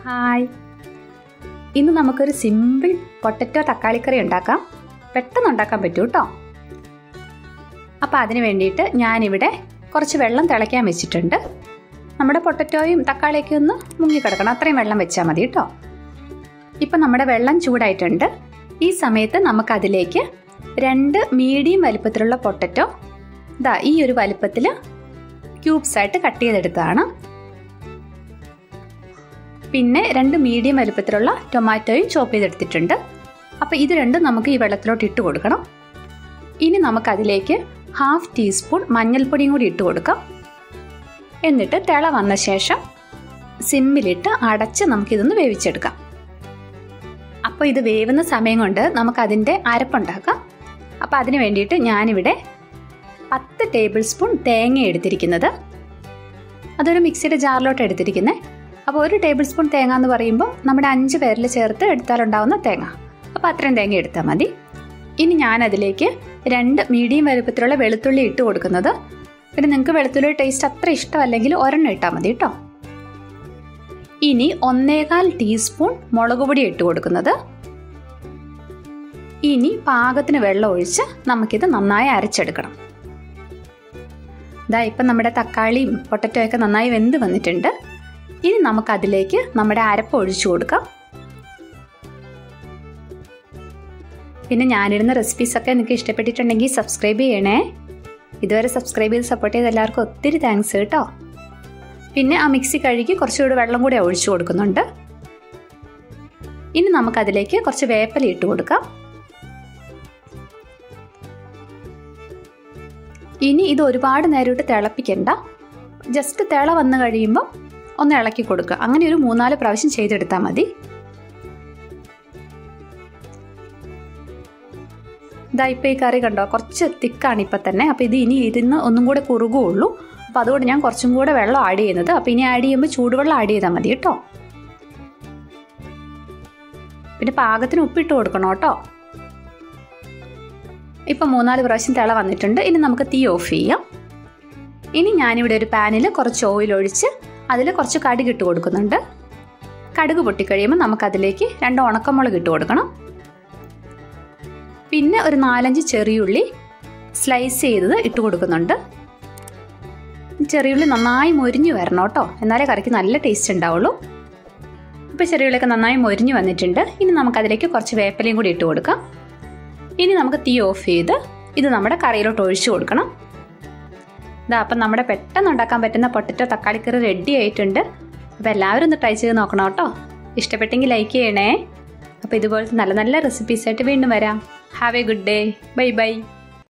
hi ഇന്ന് നമുക്കൊരു simple potato തക്കാളിക്കറി ഉണ്ടാക്കാം പെട്ടെന്ന് ഉണ്ടാക്കാൻ പറ്റൂ കേട്ടോ അപ്പോൾ അതിന് വേണ്ടിയിട്ട് ഞാനിവിടെ കുറച്ച് വെള്ളം തിളയ്ക്കാൻ വെച്ചിട്ടുണ്ട് നമ്മുടെ പൊട്ടറ്റോയും തക്കാളിയൊക്കെ ഒന്ന് മുങ്ങിക്കിടക്കണം അത്രയും വെള്ളം വെച്ചാൽ മതി കേട്ടോ ഇപ്പം നമ്മുടെ വെള്ളം ചൂടായിട്ടുണ്ട് ഈ സമയത്ത് നമുക്കതിലേക്ക് രണ്ട് മീഡിയം വലിപ്പത്തിലുള്ള പൊട്ടറ്റോ ഇതാ ഈ ഒരു വലിപ്പത്തിൽ ക്യൂബ്സ് ആയിട്ട് കട്ട് ചെയ്തെടുത്തതാണ് പിന്നെ രണ്ട് മീഡിയം വലുപ്പത്തിലുള്ള ടൊമാറ്റോയും ചോപ്പ് ചെയ്തെടുത്തിട്ടുണ്ട് അപ്പോൾ ഇത് രണ്ടും നമുക്ക് ഈ വെള്ളത്തിലോട്ട് ഇട്ട് കൊടുക്കണം ഇനി നമുക്കതിലേക്ക് ഹാഫ് ടീസ്പൂൺ മഞ്ഞൾപ്പൊടിയും കൂടി ഇട്ട് കൊടുക്കാം എന്നിട്ട് തിള വന്ന ശേഷം സിമ്മിലിട്ട് അടച്ച് നമുക്കിതൊന്ന് വേവിച്ചെടുക്കാം അപ്പോൾ ഇത് വേവുന്ന സമയം കൊണ്ട് നമുക്കതിൻ്റെ അരപ്പുണ്ടാക്കാം അപ്പോൾ അതിന് വേണ്ടിയിട്ട് ഞാനിവിടെ പത്ത് ടേബിൾ സ്പൂൺ തേങ്ങ എടുത്തിരിക്കുന്നത് അതൊരു മിക്സിയുടെ ജാറിലോട്ട് എടുത്തിരിക്കുന്നത് അപ്പോൾ ഒരു ടേബിൾ സ്പൂൺ തേങ്ങ എന്ന് പറയുമ്പോൾ നമ്മുടെ അഞ്ച് പേരിൽ ചേർത്ത് എടുത്താലുണ്ടാവുന്ന തേങ്ങ അപ്പോൾ അത്രയും തേങ്ങ എടുത്താൽ മതി ഇനി ഞാനതിലേക്ക് രണ്ട് മീഡിയം വലുപ്പത്തിലുള്ള വെളുത്തുള്ളി ഇട്ട് കൊടുക്കുന്നത് പിന്നെ നിങ്ങൾക്ക് വെളുത്തുള്ളി ടേസ്റ്റ് അത്ര ഇഷ്ടമല്ലെങ്കിൽ ഒരെണ്ണം ഇട്ടാൽ മതി കേട്ടോ ഇനി ഒന്നേകാൽ ടീസ്പൂൺ മുളക് പൊടി ഇട്ട് കൊടുക്കുന്നത് ഇനി പാകത്തിന് വെള്ളം ഒഴിച്ച് നമുക്കിത് നന്നായി അരച്ചെടുക്കണം ഇതാ ഇപ്പം നമ്മുടെ തക്കാളിയും പൊട്ടറ്റോയൊക്കെ നന്നായി വെന്ത് വന്നിട്ടുണ്ട് ഇനി നമുക്കതിലേക്ക് നമ്മുടെ അരപ്പ് ഒഴിച്ചു കൊടുക്കാം പിന്നെ ഞാനിടുന്ന റെസിപ്പീസൊക്കെ നിങ്ങൾക്ക് ഇഷ്ടപ്പെട്ടിട്ടുണ്ടെങ്കിൽ സബ്സ്ക്രൈബ് ചെയ്യണേ ഇതുവരെ സബ്സ്ക്രൈബ് ചെയ്ത് സപ്പോർട്ട് ചെയ്ത എല്ലാവർക്കും ഒത്തിരി താങ്ക്സ് കേട്ടോ പിന്നെ ആ മിക്സി കഴുകി കുറച്ചുകൂടി വെള്ളം കൂടി ഒഴിച്ചു കൊടുക്കുന്നുണ്ട് ഇനി നമുക്കതിലേക്ക് കുറച്ച് വേപ്പല ഇട്ട് കൊടുക്കാം ഇനി ഇത് ഒരുപാട് നേരമായിട്ട് തിളപ്പിക്കണ്ട ജസ്റ്റ് തിള വന്നു കഴിയുമ്പോൾ ഒന്ന് ഇളക്കി കൊടുക്കുക അങ്ങനെ ഒരു മൂന്നാല് പ്രാവശ്യം ചെയ്തെടുത്താൽ മതി ഇതാ ഇപ്പോൾ ഈ കറി കണ്ടോ കുറച്ച് തിക്കാണ് ഇപ്പം തന്നെ അപ്പോൾ ഇത് ഇനി ഇതിന്ന് ഒന്നും കൂടെ കുറുകുള്ളൂ അപ്പോൾ അതുകൊണ്ട് ഞാൻ കുറച്ചും കൂടെ വെള്ളം ആഡ് ചെയ്യുന്നത് അപ്പോൾ ഇനി ആഡ് ചെയ്യുമ്പോൾ ചൂടുവെള്ളം ആഡ് ചെയ്താൽ മതി കേട്ടോ പിന്നെ പാകത്തിന് ഉപ്പിട്ട് കൊടുക്കണം കേട്ടോ ഇപ്പം മൂന്നാല് പ്രാവശ്യം തിള വന്നിട്ടുണ്ട് ഇനി നമുക്ക് തീ ഓഫ് ചെയ്യാം ഇനി ഞാനിവിടെ ഒരു പാനിൽ കുറച്ച് ഓയിൽ ഒഴിച്ച് അതിൽ കുറച്ച് കടുക് ഇട്ട് കൊടുക്കുന്നുണ്ട് കടുക് പൊട്ടിക്കഴിയുമ്പോൾ നമുക്കതിലേക്ക് രണ്ട് ഉണക്കമുളക് ഇട്ട് കൊടുക്കണം പിന്നെ ഒരു നാലഞ്ച് ചെറിയുള്ളി സ്ലൈസ് ചെയ്തത് ഇട്ട് കൊടുക്കുന്നുണ്ട് ചെറിയുള്ളി നന്നായി മൊരിഞ്ഞു വരണം കേട്ടോ എന്നാലേ കറിക്ക് നല്ല ടേസ്റ്റ് ഉണ്ടാവുള്ളൂ ഇപ്പോൾ ചെറിയുള്ളിയൊക്കെ നന്നായി മൊരിഞ്ഞു വന്നിട്ടുണ്ട് ഇനി നമുക്കതിലേക്ക് കുറച്ച് വേപ്പലയും കൂടി ഇട്ട് കൊടുക്കാം ഇനി നമുക്ക് തീ ഓഫ് ചെയ്ത് ഇത് നമ്മുടെ കറിയിലോട്ട് ഒഴിച്ചു കൊടുക്കണം ഇതാ അപ്പം നമ്മുടെ പെട്ടെന്ന് ഉണ്ടാക്കാൻ പറ്റുന്ന പൊട്ടറ്റോ തക്കാളിക്കറി റെഡി ആയിട്ടുണ്ട് അപ്പോൾ എല്ലാവരും ഒന്ന് ട്രൈ ചെയ്ത് നോക്കണം കേട്ടോ ഇഷ്ടപ്പെട്ടെങ്കിൽ ലൈക്ക് ചെയ്യണേ അപ്പോൾ ഇതുപോലത്തെ നല്ല നല്ല റെസിപ്പീസായിട്ട് വീണ്ടും വരാം have a good day bye by